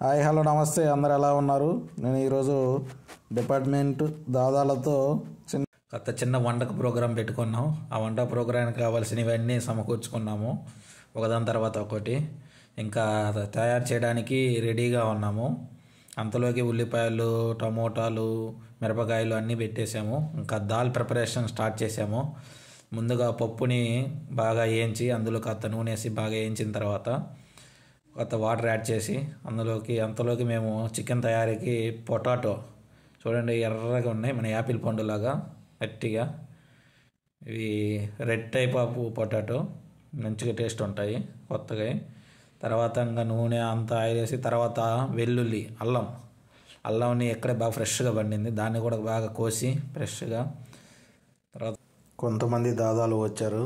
hi hello నమస్తే అందరు ఎలా ఉన్నారు నేను ఈరోజు డిపార్ట్మెంట్ దాదాలతో చిన్న కొత్త చిన్న వంటక ప్రోగ్రాం పెట్టుకున్నాం ఆ వంట ప్రోగ్రాంకి కావాల్సినవన్నీ సమకూర్చుకున్నాము ఒకదాని తర్వాత ఒకటి ఇంకా తయారు చేయడానికి రెడీగా ఉన్నాము అంతలోకి ఉల్లిపాయలు టమోటాలు మిరపకాయలు అన్నీ పెట్టేసాము ఇంకా దాల్ ప్రిపరేషన్ స్టార్ట్ చేసాము ముందుగా పప్పుని బాగా వేయించి అందులో కాస్త నూనె వేసి బాగా వేయించిన తర్వాత కొత్త వాటర్ యాడ్ చేసి అందులోకి అంతలోకి మేము చికెన్ తయారీకి పొటాటో చూడండి ఎర్రగా ఉన్నాయి మన యాపిల్ పండులాగా గట్టిగా ఇవి రెడ్ టైప్ ఆఫ్ పొటాటో మంచిగా టేస్ట్ ఉంటాయి కొత్తగా తర్వాత ఇంకా నూనె అంతా ఆయిల్ వేసి తర్వాత వెల్లుల్లి అల్లం అల్లంని ఎక్కడే బాగా ఫ్రెష్గా పండింది దాన్ని కూడా బాగా కోసి ఫ్రెష్గా తర్వాత కొంతమంది దాదాలు వచ్చారు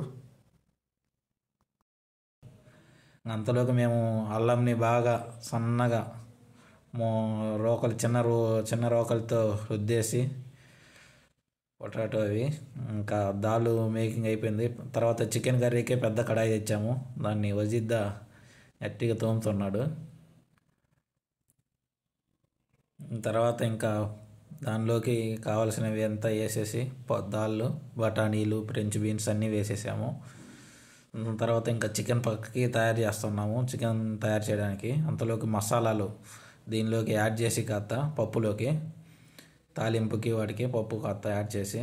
అంతలోకి మేము అల్లంని బాగా సన్నగా మో రోకలు చిన్న రో చిన్న రోకలతో రుద్దేసి పొటాటో అవి ఇంకా దాలు మేకింగ్ అయిపోయింది తర్వాత చికెన్ కర్రీకే పెద్ద కడాయి తెచ్చాము దాన్ని వజిద్ద గట్టిగా తోముతున్నాడు తర్వాత ఇంకా దానిలోకి కావాల్సినవి అంతా వేసేసి పొ- దాళ్ళు బఠానీలు ఫ్రెంచ్ బీన్స్ అన్నీ వేసేసాము ఉమ్, తర్వాత ఇంకా చికెన్ పక్కకి తయారు చేస్తున్నాము చికెన్ తయారు చేయడానికి అంతలోకి మసాలాలు దీనిలోకి యాడ్ చేసి కాస్త పప్పులోకి తాలింపుకి వాటికి పప్పు కాస్త యాడ్ చేసి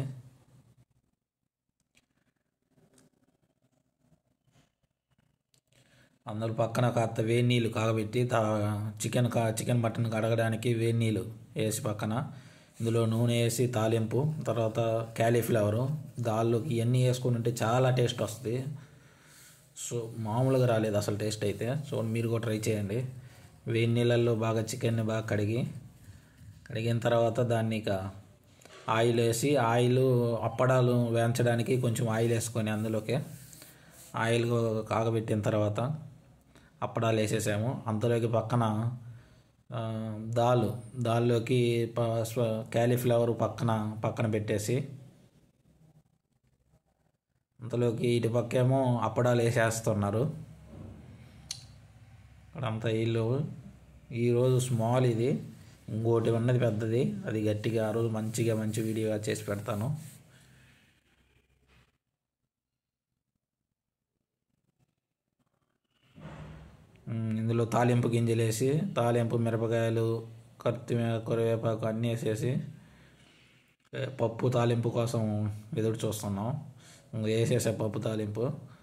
అందులో పక్కన కాస్త వేడి నీళ్ళు కాగబెట్టి తా చికెన్ కా చికెన్ మటన్ కడగడానికి వేడి నీళ్ళు వేసి పక్కన ఇందులో నూనె వేసి తాలింపు తర్వాత క్యాలీఫ్లవరు దాల్లోకి ఇవన్నీ వేసుకుని ఉంటే చాలా టేస్ట్ వస్తుంది సో మామూలుగా రాలేదు అసలు టేస్ట్ అయితే సో మీరు కూడా ట్రై చేయండి వేడి నీళ్ళల్లో బాగా చికెన్ని బాగా కడిగి కడిగిన తర్వాత దాన్ని ఇక ఆయిల్ వేసి ఆయిల్ అప్పడాలు వేయించడానికి కొంచెం ఆయిల్ వేసుకొని అందులోకి ఆయిల్ కాగబెట్టిన తర్వాత అప్పడాలు వేసేసాము అంతలోకి పక్కన ఆ, దాల్ దాల్లోకి ప స్వ- క్యాలీఫ్లవర్ పక్కన పక్కన పెట్టేసి అంతలోకి ఇటు పక్కేమో అప్పడాలు వేసేస్తున్నారు అక్కడంతా వీళ్ళు ఈరోజు స్మాల్ ఇది ఇంకోటి ఉన్నది పెద్దది అది గట్టిగా ఆ రోజు మంచిగా మంచి వీడియోగా చేసి పెడతాను ఉమ్, ఇందులో తాలింపు గింజలు వేసి తాలింపు మిరపకాయలు కొత్తిమీర కరివేపాకు అన్నీ వేసేసి ఏ, పప్పు తాలింపు కోసం ఎదురు చూస్తున్నాం ఇంక వేసేసే పప్పు తాలింపు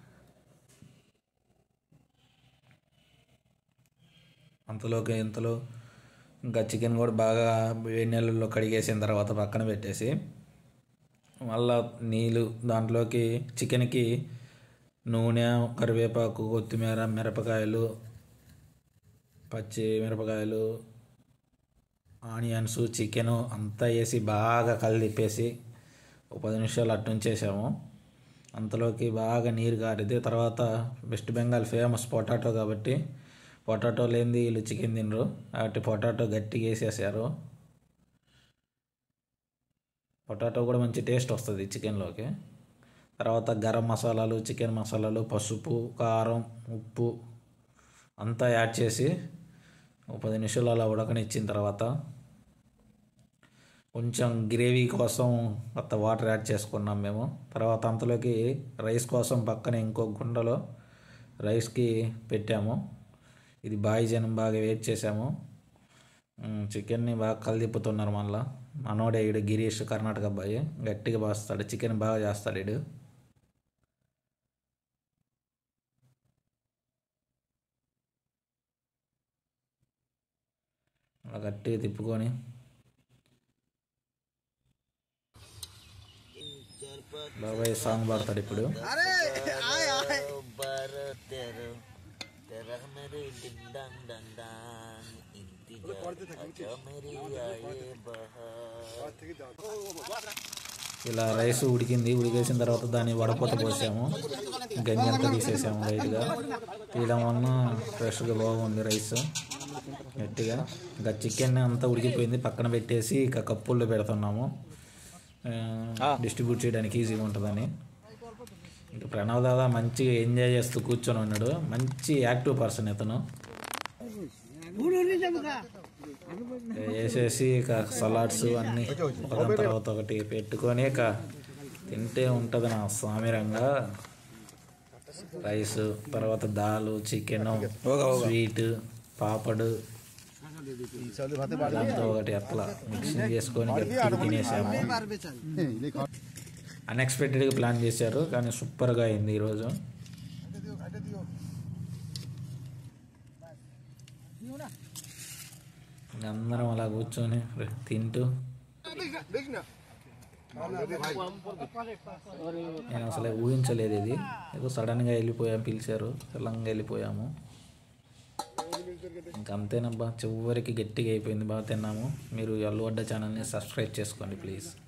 అంతలోకి ఇంతలో ఇంకా చికెన్ కూడా బాగా వేడి నీళ్ళల్లో కడిగేసిన తర్వాత పక్కన పెట్టేసి మళ్ళా నీళ్ళు దాంట్లోకి చికెన్కి నూనె కరివేపాకు కొత్తిమీర మిరపకాయలు పచ్చి మిరపకాయలు ఆనియన్స్ చికెన్ అంతా వేసి బాగా కలిపేసి ఒక పది నిమిషాలు అట్టు ఉంచేసాము అంతలోకి బాగా నీరు కారితే తర్వాత వెస్ట్ బెంగాల్ ఫేమస్ పొటాటో కాబట్టి పొటాటో లేనిది వీళ్ళు చికెన్ తినరు కాబట్టి పొటాటో గట్టిగా వేసేసారు పొటాటో కూడా మంచి టేస్ట్ వస్తుంది చికెన్లోకి తర్వాత గరం మసాలాలు చికెన్ మసాలాలు పసుపు కారం ఉప్పు అంతా యాడ్ చేసి ఒక పది నిమిషాలు అలా ఉడకనిచ్చిన తర్వాత కొంచెం గ్రేవీ కోసం కొత్త వాటర్ యాడ్ చేసుకున్నాం మేము తర్వాత అంతలోకి రైస్ కోసం పక్కన ఇంకో గుండలో రైస్కి పెట్టాము ఇది బాయి జనం బాగా వెయిట్ చేసాము ఉమ్, చికెన్ని బాగా కలిదిప్పుతున్నారు మళ్ళా మనోడే ఈడు గిరీష్ కర్ణాటక అబ్బాయి గట్టిగా బాస్తాడు చికెన్ బాగా చేస్తాడు ఈడు అలా గట్టిగా తిప్పుకొని బాబాయ్ సాంగ్ పాడతాడు ఇప్పుడు ఇలా రైస్ ఉడికింది ఉడికేసిన తర్వాత దాన్ని వడపోత పోసాము గంజి అంతా తీసేసాము లైట్గా తీయడం వలన ఫ్రెష్గా బాగుంది రైస్ గట్టిగా ఇంకా చికెన్ అంతా ఉడికిపోయింది పక్కన పెట్టేసి ఇక కప్పుల్లో పెడుతున్నాము డిస్ట్రిబ్యూట్ చేయడానికి ఈజీగా ఉంటుందని ఇంకా ప్రణవ్ దాదా మంచిగా ఎంజాయ్ చేస్తూ కూర్చొని ఉన్నాడు మంచి యాక్టివ్ పర్సన్ ఇతను వేసేసి ఇక సలాడ్స్ అన్నీ ఒకదాని తర్వాత ఒకటి పెట్టుకొని ఇక తింటే ఉంటుంది నా స్వామిరంగా రైస్ తర్వాత దాలు చికెన్ స్వీట్ పాపడు దాంతో ఒకటి అట్లా మిక్సింగ్ చేసుకొని గట్టిగా తినేసాము అన్ఎక్స్పెక్టెడ్గా ప్లాన్ చేశారు కానీ సూపర్గా అయింది ఈరోజు అందరం అలా కూర్చొని తింటూ నేను అసలు ఊహించలేదు ఇది ఏదో సడన్గా వెళ్ళిపోయాం పిలిచారు తెలంగా వెళ్ళిపోయాము ఇంకా అంతేనబ్బా చివరికి గట్టిగా అయిపోయింది బాగా తిన్నాము మీరు అల్లు అడ్డ ఛానల్ని సబ్స్క్రైబ్ చేసుకోండి ప్లీజ్